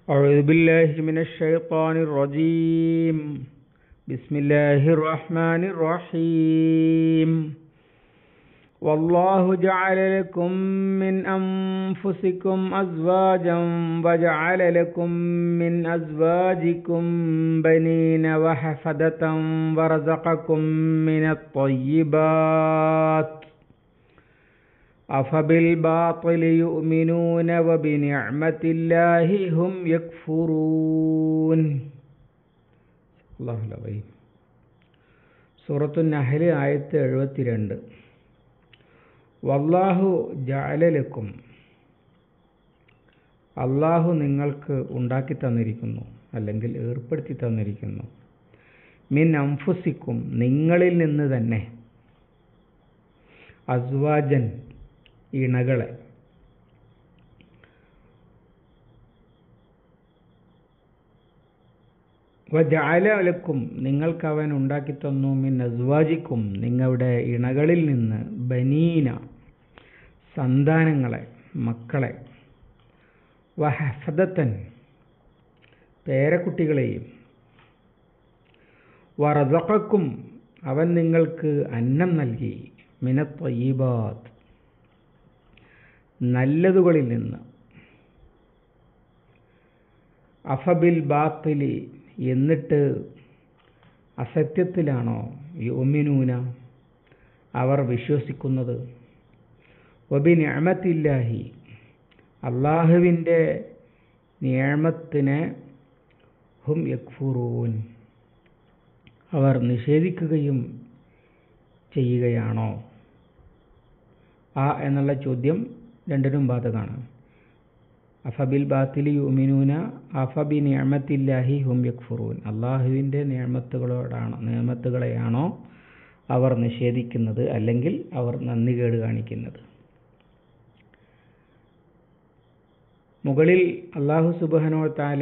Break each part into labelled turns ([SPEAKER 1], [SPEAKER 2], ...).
[SPEAKER 1] أعوذ بالله من الشيطان الرجيم بسم الله الرحمن الرحيم والله جعل لكم من أنفسكم أزواجا وجعل لكم من أزواجكم بنين وحفدة ورزقكم من الطيبات أفبالباطل يؤمنون وبنعمة الله هم يكفرون الله العظيم സൂറത്തു നഹല് ആയത്ത് എഴുപത്തിരണ്ട് വല്ലാഹു ജാലലക്കും അള്ളാഹു നിങ്ങൾക്ക് ഉണ്ടാക്കി തന്നിരിക്കുന്നു അല്ലെങ്കിൽ ഏർപ്പെടുത്തി തന്നിരിക്കുന്നു മിൻ അംഫുസിക്കും നിങ്ങളിൽ നിന്ന് തന്നെ അസ്വാജൻ ഇണകളെ വജാലക്കും നിങ്ങൾക്ക് അവൻ ഉണ്ടാക്കി തന്നു മിൻ അസ്വാജിക്കും നിങ്ങളുടെ ഇണകളിൽ നിന്ന് ബനീന സന്താനങ്ങളെ മക്കളെ വഹഫദത്തൻ പേരക്കുട്ടികളെയും വറദക്കും അവൻ നിങ്ങൾക്ക് അന്നം നൽകി മിനത്വയീബാത്ത് നല്ലതുകളിൽ നിന്ന് അഫബിൽ ബാത്തിലി എന്നിട്ട് അസത്യത്തിലാണോ യോമിനൂന അവർ വിശ്വസിക്കുന്നത് ഒബി ഞാമത്തില്ലാഹി അള്ളാഹുവിൻ്റെ നിയമത്തിനെ ഹും യക്ഫുറൂൻ അവർ നിഷേധിക്കുകയും ചെയ്യുകയാണോ ആ എന്നുള്ള ചോദ്യം രണ്ടിനും ബാധകമാണ് അഫബിൽ ബാത്തിലി യുമിനൂന അഫബി നിയമത്തില്ലാഹി ഹും യക്ഫുറൂൻ അള്ളാഹുവിൻ്റെ നിയമത്തുകളോടാണോ നിയമത്തുകളെയാണോ അവർ നിഷേധിക്കുന്നത് അല്ലെങ്കിൽ അവർ നന്ദി കേട് കാണിക്കുന്നത് മുകളിൽ അള്ളാഹു സുബാനോ താല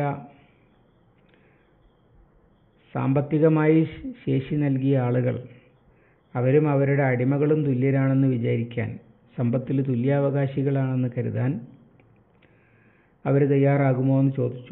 [SPEAKER 1] സാമ്പത്തികമായി ശേഷി നൽകിയ ആളുകൾ അവരും അവരുടെ അടിമകളും തുല്യരാണെന്ന് വിചാരിക്കാൻ സമ്പത്തിൽ തുല്യാവകാശികളാണെന്ന് കരുതാൻ അവർ തയ്യാറാകുമോ എന്ന് ചോദിച്ചു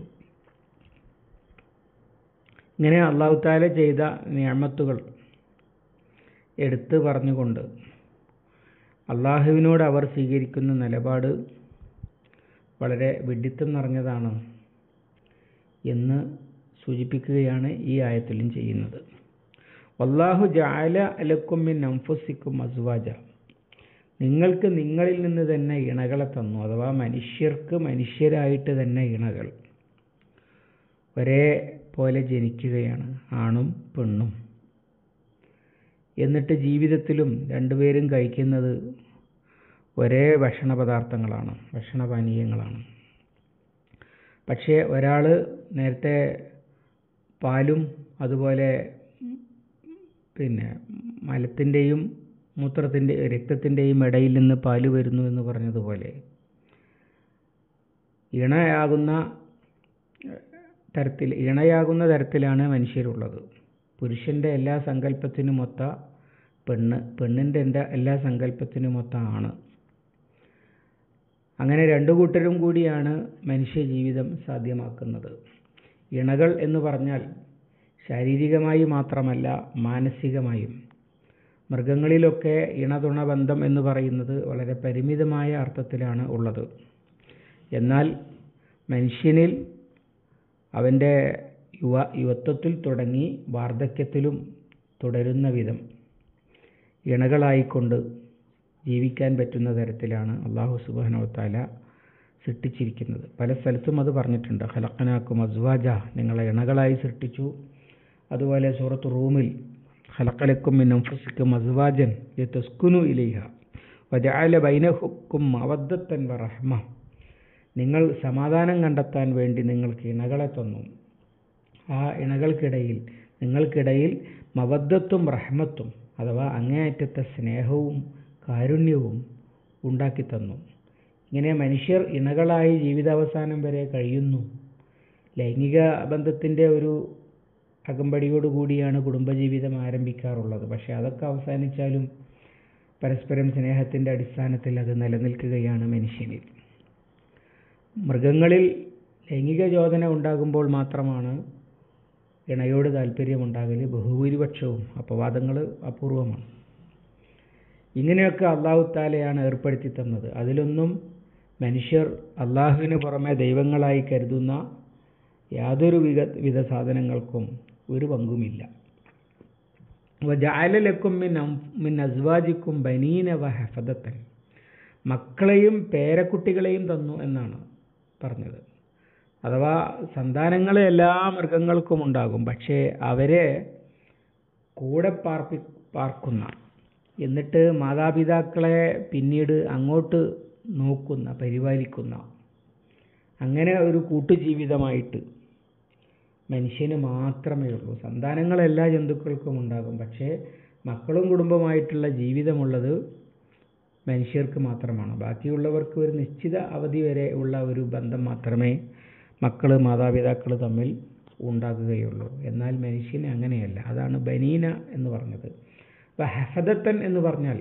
[SPEAKER 1] ഇങ്ങനെ അള്ളാഹു താല ചെയ്ത നിയമത്തുകൾ എടുത്തു പറഞ്ഞുകൊണ്ട് അള്ളാഹുവിനോട് അവർ സ്വീകരിക്കുന്ന നിലപാട് വളരെ വിഡിത്തം നിറഞ്ഞതാണ് എന്ന് സൂചിപ്പിക്കുകയാണ് ഈ ആയത്തിലും ചെയ്യുന്നത് അള്ളാഹു ജാല അലക്കും മിൻ അംഫുസിക്കും അസ്വാജ നിങ്ങൾക്ക് നിങ്ങളിൽ നിന്ന് തന്നെ ഇണകളെ തന്നു അഥവാ മനുഷ്യർക്ക് മനുഷ്യരായിട്ട് തന്നെ ഇണകൾ ഒരേ പോലെ ജനിക്കുകയാണ് ആണും പെണ്ണും എന്നിട്ട് ജീവിതത്തിലും രണ്ടുപേരും കഴിക്കുന്നത് ഒരേ ഭക്ഷണ പദാർത്ഥങ്ങളാണ് ഭക്ഷണപാനീയങ്ങളാണ് പക്ഷേ ഒരാൾ നേരത്തെ പാലും അതുപോലെ പിന്നെ മലത്തിൻ്റെയും മൂത്രത്തിൻ്റെ രക്തത്തിൻ്റെയും ഇടയിൽ നിന്ന് പാല് വരുന്നു എന്ന് പറഞ്ഞതുപോലെ ഇണയാകുന്ന തരത്തിൽ ഇണയാകുന്ന തരത്തിലാണ് മനുഷ്യരുള്ളത് പുരുഷൻ്റെ എല്ലാ സങ്കല്പത്തിനുമൊത്ത പെണ്ണ് പെണ്ണിൻ്റെ എല്ലാ സങ്കല്പത്തിനുമൊത്ത ആണ് അങ്ങനെ രണ്ടു കൂട്ടരും കൂടിയാണ് മനുഷ്യ ജീവിതം സാധ്യമാക്കുന്നത് ഇണകൾ എന്ന് പറഞ്ഞാൽ ശാരീരികമായി മാത്രമല്ല മാനസികമായും മൃഗങ്ങളിലൊക്കെ ഇണതുണ ബന്ധം എന്ന് പറയുന്നത് വളരെ പരിമിതമായ അർത്ഥത്തിലാണ് ഉള്ളത് എന്നാൽ മനുഷ്യനിൽ അവൻ്റെ യുവ യുവത്വത്തിൽ തുടങ്ങി വാർദ്ധക്യത്തിലും തുടരുന്ന വിധം ഇണകളായിക്കൊണ്ട് ജീവിക്കാൻ പറ്റുന്ന തരത്തിലാണ് അള്ളാഹു സുബാനോത്താല സൃഷ്ടിച്ചിരിക്കുന്നത് പല സ്ഥലത്തും അത് പറഞ്ഞിട്ടുണ്ട് ഹലക്കനാക്കും അസ്വാജ നിങ്ങളെ ഇണകളായി സൃഷ്ടിച്ചു അതുപോലെ സൂറത്ത് റൂമിൽ ഖലക്കലക്കും മിൻ അൻഫുസിക്കും അസ്വാജൻ യതസ്കുനു ഇലൈഹ വജഅല ബൈനഹുക്കും മവദ്ദത്തൻ വറഹ്മ നിങ്ങൾ സമാധാനം കണ്ടെത്താൻ വേണ്ടി നിങ്ങൾക്ക് ഇണകളെ തന്നു ആ ഇണകൾക്കിടയിൽ നിങ്ങൾക്കിടയിൽ മവദ്ദത്തും റഹ്മത്തും അഥവാ അങ്ങേയറ്റത്തെ സ്നേഹവും കാരുണ്യവും ഉണ്ടാക്കി തന്നു ഇങ്ങനെ മനുഷ്യർ ഇണകളായി ജീവിതാവസാനം വരെ കഴിയുന്നു ലൈംഗിക ബന്ധത്തിൻ്റെ ഒരു അകമ്പടിയോടുകൂടിയാണ് കുടുംബജീവിതം ആരംഭിക്കാറുള്ളത് പക്ഷേ അതൊക്കെ അവസാനിച്ചാലും പരസ്പരം സ്നേഹത്തിൻ്റെ അടിസ്ഥാനത്തിൽ അത് നിലനിൽക്കുകയാണ് മനുഷ്യനിൽ മൃഗങ്ങളിൽ ലൈംഗിക ചോദന ഉണ്ടാകുമ്പോൾ മാത്രമാണ് ഇണയോട് താല്പര്യമുണ്ടാകൽ ബഹുഭൂരിപക്ഷവും അപവാദങ്ങൾ അപൂർവമാണ് ഇങ്ങനെയൊക്കെ അള്ളാഹു താലയാണ് ഏർപ്പെടുത്തി തന്നത് അതിലൊന്നും മനുഷ്യർ അള്ളാഹുവിന് പുറമെ ദൈവങ്ങളായി കരുതുന്ന യാതൊരു വിധ വിധ സാധനങ്ങൾക്കും ഒരു പങ്കുമില്ല ജാലലക്കും മിൻ മിൻ അസ്വാജിക്കും ബനീന വ ഹഫദത്തൻ മക്കളെയും പേരക്കുട്ടികളെയും തന്നു എന്നാണ് പറഞ്ഞത് അഥവാ സന്താനങ്ങൾ എല്ലാ മൃഗങ്ങൾക്കും ഉണ്ടാകും പക്ഷേ അവരെ കൂടെ പാർപ്പി പാർക്കുന്ന എന്നിട്ട് മാതാപിതാക്കളെ പിന്നീട് അങ്ങോട്ട് നോക്കുന്ന പരിപാലിക്കുന്ന അങ്ങനെ ഒരു കൂട്ടുജീവിതമായിട്ട് മനുഷ്യന് മാത്രമേ ഉള്ളൂ സന്താനങ്ങൾ എല്ലാ ജന്തുക്കൾക്കും ഉണ്ടാകും പക്ഷേ മക്കളും കുടുംബമായിട്ടുള്ള ജീവിതമുള്ളത് മനുഷ്യർക്ക് മാത്രമാണ് ബാക്കിയുള്ളവർക്ക് ഒരു നിശ്ചിത അവധി വരെ ഉള്ള ഒരു ബന്ധം മാത്രമേ മക്കൾ മാതാപിതാക്കൾ തമ്മിൽ ഉണ്ടാകുകയുള്ളൂ എന്നാൽ മനുഷ്യന് അങ്ങനെയല്ല അതാണ് ബനീന എന്ന് പറഞ്ഞത് അപ്പോൾ ഹഫദത്തൻ എന്ന് പറഞ്ഞാൽ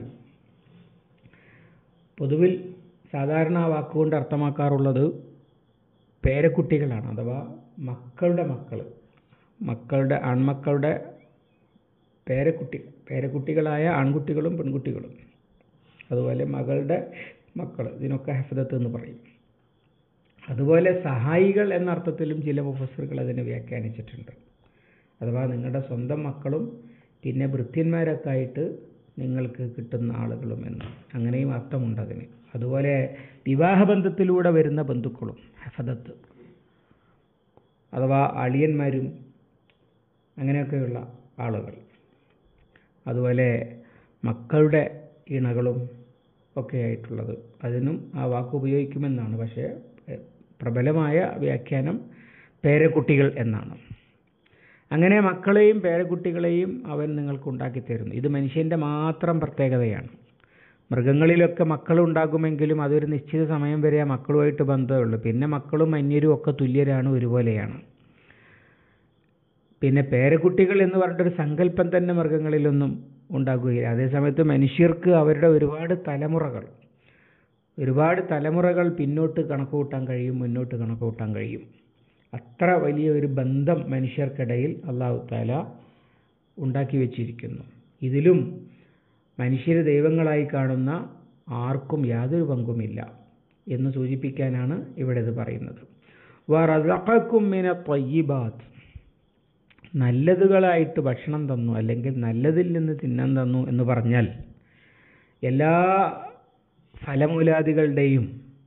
[SPEAKER 1] പൊതുവിൽ സാധാരണ ആ വാക്കുകൊണ്ട് അർത്ഥമാക്കാറുള്ളത് പേരക്കുട്ടികളാണ് അഥവാ മക്കളുടെ മക്കൾ മക്കളുടെ ആൺമക്കളുടെ പേരക്കുട്ടി പേരക്കുട്ടികളായ ആൺകുട്ടികളും പെൺകുട്ടികളും അതുപോലെ മകളുടെ മക്കൾ ഇതിനൊക്കെ ഹഫദത്ത് എന്ന് പറയും അതുപോലെ സഹായികൾ എന്ന അർത്ഥത്തിലും ചില മുഫസറുകൾ അതിനെ വ്യാഖ്യാനിച്ചിട്ടുണ്ട് അഥവാ നിങ്ങളുടെ സ്വന്തം മക്കളും പിന്നെ ഭൃത്യന്മാരൊക്കെ ആയിട്ട് നിങ്ങൾക്ക് കിട്ടുന്ന ആളുകളും എന്ന് അങ്ങനെയും അർത്ഥമുണ്ട് അതിന് അതുപോലെ വിവാഹബന്ധത്തിലൂടെ വരുന്ന ബന്ധുക്കളും ഹഫദത്ത് അഥവാ അളിയന്മാരും അങ്ങനെയൊക്കെയുള്ള ആളുകൾ അതുപോലെ മക്കളുടെ ഇണകളും ഒക്കെ ആയിട്ടുള്ളത് അതിനും ആ വാക്ക് ഉപയോഗിക്കുമെന്നാണ് പക്ഷേ പ്രബലമായ വ്യാഖ്യാനം പേരക്കുട്ടികൾ എന്നാണ് അങ്ങനെ മക്കളെയും പേരക്കുട്ടികളെയും അവൻ നിങ്ങൾക്ക് ഉണ്ടാക്കി തരുന്നു ഇത് മനുഷ്യൻ്റെ മാത്രം പ്രത്യേകതയാണ് മൃഗങ്ങളിലൊക്കെ മക്കളുണ്ടാകുമെങ്കിലും അതൊരു നിശ്ചിത സമയം വരെ ആ മക്കളുമായിട്ട് ബന്ധമുള്ളൂ പിന്നെ മക്കളും അന്യരും ഒക്കെ തുല്യരാണ് ഒരുപോലെയാണ് പിന്നെ പേരക്കുട്ടികൾ എന്ന് പറഞ്ഞിട്ടൊരു സങ്കല്പം തന്നെ മൃഗങ്ങളിലൊന്നും ഉണ്ടാകുകയില്ല അതേസമയത്ത് മനുഷ്യർക്ക് അവരുടെ ഒരുപാട് തലമുറകൾ ഒരുപാട് തലമുറകൾ പിന്നോട്ട് കണക്ക് കൂട്ടാൻ കഴിയും മുന്നോട്ട് കണക്ക് കൂട്ടാൻ കഴിയും അത്ര വലിയ ഒരു ബന്ധം മനുഷ്യർക്കിടയിൽ അള്ളാഹു താല ഉണ്ടാക്കി വച്ചിരിക്കുന്നു ഇതിലും മനുഷ്യർ ദൈവങ്ങളായി കാണുന്ന ആർക്കും യാതൊരു പങ്കുമില്ല എന്ന് സൂചിപ്പിക്കാനാണ് ഇവിടെ ഇത് പറയുന്നത് വറക്കും മിന ത്വയ്യിബാത്ത് നല്ലതുകളായിട്ട് ഭക്ഷണം തന്നു അല്ലെങ്കിൽ നല്ലതിൽ നിന്ന് തിന്നാൻ തന്നു എന്ന് പറഞ്ഞാൽ എല്ലാ ഫലമൂലാദികളുടെയും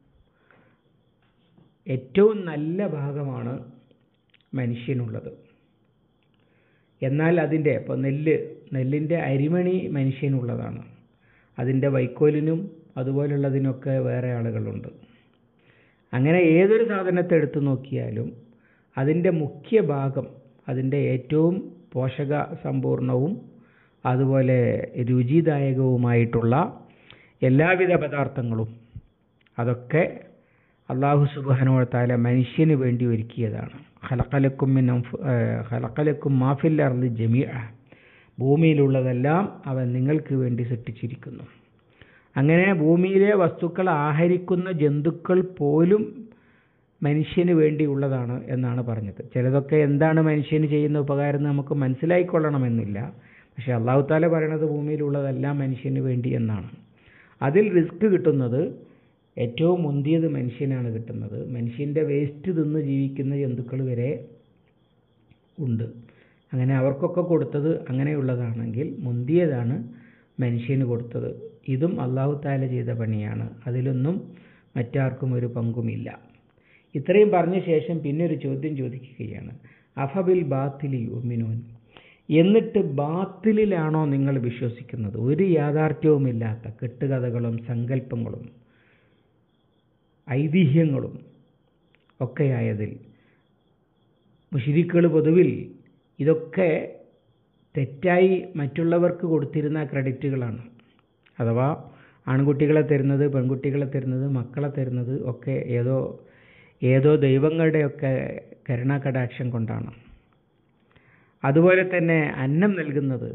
[SPEAKER 1] ഏറ്റവും നല്ല ഭാഗമാണ് മനുഷ്യനുള്ളത് എന്നാൽ അതിൻ്റെ ഇപ്പോൾ നെല്ല് നെല്ലിൻ്റെ അരിമണി മനുഷ്യനുള്ളതാണ് അതിൻ്റെ വൈക്കോലിനും അതുപോലുള്ളതിനൊക്കെ വേറെ ആളുകളുണ്ട് അങ്ങനെ ഏതൊരു സാധനത്തെ എടുത്തു നോക്കിയാലും അതിൻ്റെ മുഖ്യ ഭാഗം അതിൻ്റെ ഏറ്റവും പോഷക സമ്പൂർണവും അതുപോലെ രുചിദായകവുമായിട്ടുള്ള എല്ലാവിധ പദാർത്ഥങ്ങളും അതൊക്കെ അള്ളാഹു സുബാനുവത്താല മനുഷ്യന് വേണ്ടി ഒരുക്കിയതാണ് ഹലക്കലക്കും ഹലക്കലക്കും മാഫിൽ അർദ് ജമിഅ ഭൂമിയിലുള്ളതെല്ലാം അവൻ നിങ്ങൾക്ക് വേണ്ടി സൃഷ്ടിച്ചിരിക്കുന്നു അങ്ങനെ ഭൂമിയിലെ വസ്തുക്കൾ ആഹരിക്കുന്ന ജന്തുക്കൾ പോലും മനുഷ്യന് വേണ്ടിയുള്ളതാണ് എന്നാണ് പറഞ്ഞത് ചിലതൊക്കെ എന്താണ് മനുഷ്യന് ചെയ്യുന്ന ഉപകാരം എന്ന് നമുക്ക് മനസ്സിലായിക്കൊള്ളണമെന്നില്ല പക്ഷെ അള്ളാഹു താല പറയണത് ഭൂമിയിലുള്ളതെല്ലാം മനുഷ്യന് വേണ്ടി എന്നാണ് അതിൽ റിസ്ക് കിട്ടുന്നത് ഏറ്റവും മുന്തിയത് മനുഷ്യനാണ് കിട്ടുന്നത് മനുഷ്യൻ്റെ വേസ്റ്റ് തിന്ന് ജീവിക്കുന്ന ജന്തുക്കൾ വരെ ഉണ്ട് അങ്ങനെ അവർക്കൊക്കെ കൊടുത്തത് അങ്ങനെയുള്ളതാണെങ്കിൽ മുന്തിയതാണ് മനുഷ്യന് കൊടുത്തത് ഇതും അള്ളാഹു താല ചെയ്ത പണിയാണ് അതിലൊന്നും മറ്റാർക്കും ഒരു പങ്കുമില്ല ഇത്രയും പറഞ്ഞ ശേഷം പിന്നെ ഒരു ചോദ്യം ചോദിക്കുകയാണ് അഫബിൽ ബാത്തിലി ഉമിനോൻ എന്നിട്ട് ബാത്തിലിലാണോ നിങ്ങൾ വിശ്വസിക്കുന്നത് ഒരു യാഥാർത്ഥ്യവുമില്ലാത്ത കെട്ടുകഥകളും സങ്കല്പങ്ങളും ഐതിഹ്യങ്ങളും ഒക്കെയായതിൽ മുഷിരിക്കുകൾ പൊതുവിൽ ഇതൊക്കെ തെറ്റായി മറ്റുള്ളവർക്ക് കൊടുത്തിരുന്ന ക്രെഡിറ്റുകളാണ് അഥവാ ആൺകുട്ടികളെ തരുന്നത് പെൺകുട്ടികളെ തരുന്നത് മക്കളെ തരുന്നത് ഒക്കെ ഏതോ ഏതോ ദൈവങ്ങളുടെയൊക്കെ കരുണാകടാക്ഷം കൊണ്ടാണ് അതുപോലെ തന്നെ അന്നം നൽകുന്നത്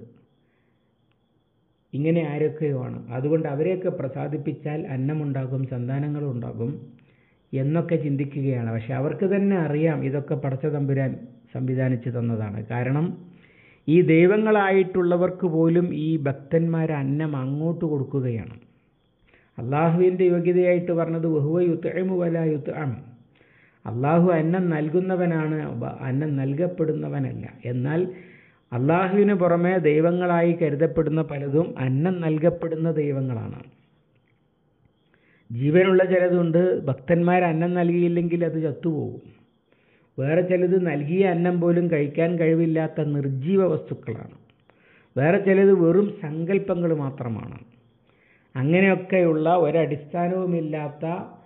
[SPEAKER 1] ഇങ്ങനെ ആരൊക്കെയോ ആണ് അതുകൊണ്ട് അവരെയൊക്കെ പ്രസാദിപ്പിച്ചാൽ അന്നമുണ്ടാകും സന്താനങ്ങളും ഉണ്ടാകും എന്നൊക്കെ ചിന്തിക്കുകയാണ് പക്ഷെ അവർക്ക് തന്നെ അറിയാം ഇതൊക്കെ പടച്ച തമ്പുരാൻ സംവിധാനിച്ചു തന്നതാണ് കാരണം ഈ ദൈവങ്ങളായിട്ടുള്ളവർക്ക് പോലും ഈ ഭക്തന്മാർ അന്നം അങ്ങോട്ട് കൊടുക്കുകയാണ് അള്ളാഹുവിൻ്റെ യോഗ്യതയായിട്ട് പറഞ്ഞത് വഹുവ യുത്തമു വല യുത്തം അള്ളാഹു അന്നം നൽകുന്നവനാണ് ബ- അന്നം നൽകപ്പെടുന്നവനല്ല എന്നാൽ അള്ളാഹുവിന് പുറമെ ദൈവങ്ങളായി കരുതപ്പെടുന്ന പലതും അന്നം നൽകപ്പെടുന്ന ദൈവങ്ങളാണ് ജീവനുള്ള ചിലതുണ്ട് ഭക്തന്മാർ അന്നം നൽകിയില്ലെങ്കിൽ അത് ചത്തുപോകും വേറെ ചിലത് നൽകിയ അന്നം പോലും കഴിക്കാൻ കഴിവില്ലാത്ത നിർജീവ വസ്തുക്കളാണ് വേറെ ചിലത് വെറും സങ്കല്പങ്ങൾ മാത്രമാണ് അങ്ങനെയൊക്കെയുള്ള ഒരടിസ്ഥാനവുമില്ലാത്ത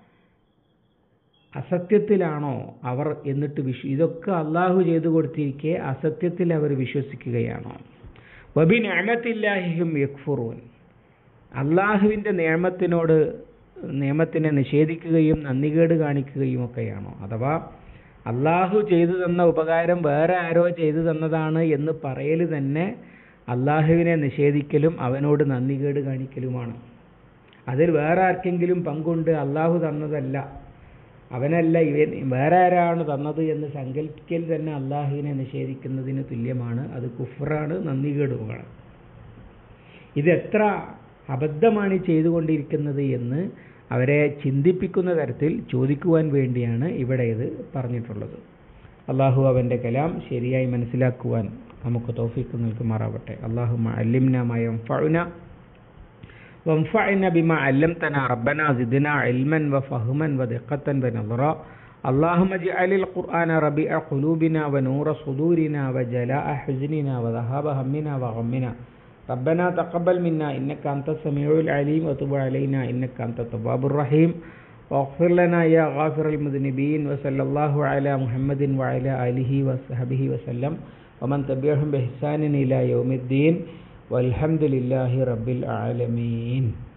[SPEAKER 1] അസത്യത്തിലാണോ അവർ എന്നിട്ട് വിശ്വ ഇതൊക്കെ അള്ളാഹു ചെയ്തു കൊടുത്തിരിക്കെ അസത്യത്തിൽ അവർ വിശ്വസിക്കുകയാണോ വബി ഞാമത്തില്ലാഹിയും യക്ഫുറൂൻ അള്ളാഹുവിൻ്റെ നിയമത്തിനോട് നിയമത്തിനെ നിഷേധിക്കുകയും നന്ദികേട് കാണിക്കുകയും ഒക്കെയാണോ അഥവാ അള്ളാഹു ചെയ്തു തന്ന ഉപകാരം വേറെ ആരോ ചെയ്തു തന്നതാണ് എന്ന് പറയൽ തന്നെ അള്ളാഹുവിനെ നിഷേധിക്കലും അവനോട് നന്ദികേട് കാണിക്കലുമാണ് അതിൽ വേറെ ആർക്കെങ്കിലും പങ്കുണ്ട് അള്ളാഹു തന്നതല്ല അവനല്ല ഇവൻ വേറെ ആരാണ് തന്നത് എന്ന് സങ്കല്പിക്കൽ തന്നെ അള്ളാഹുവിനെ നിഷേധിക്കുന്നതിന് തുല്യമാണ് അത് കുഫറാണ് നന്ദികേടുമാണ് ഇത് എത്ര അബദ്ധമാണ് ഈ ചെയ്തുകൊണ്ടിരിക്കുന്നത് എന്ന് അവരെ ചിന്തിപ്പിക്കുന്ന തരത്തിൽ ചോദിക്കുവാൻ വേണ്ടിയാണ് ഇവിടെ ഇത് പറഞ്ഞിട്ടുള്ളത് അള്ളാഹു അവൻ്റെ കലാം ശരിയായി മനസ്സിലാക്കുവാൻ നമുക്ക് തോഫിക്ക് നിൽക്കുമാറാവട്ടെ അള്ളാഹു അല്ലിംന മയം ഫഴുന وانفعنا بما علمتنا ربنا زدنا علما وفهما ودقة ونظرا اللهم اجعل القرآن ربيع قلوبنا ونور صدورنا وجلاء حزننا وذهاب همنا وغمنا ربنا تقبل منا إنك أنت السميع العليم وتب علينا إنك أنت التواب الرحيم واغفر لنا يا غافر المذنبين وصلى الله على محمد وعلى آله وصحبه وسلم ومن تبعهم بإحسان إلى يوم الدين والحمد لله رب العالمين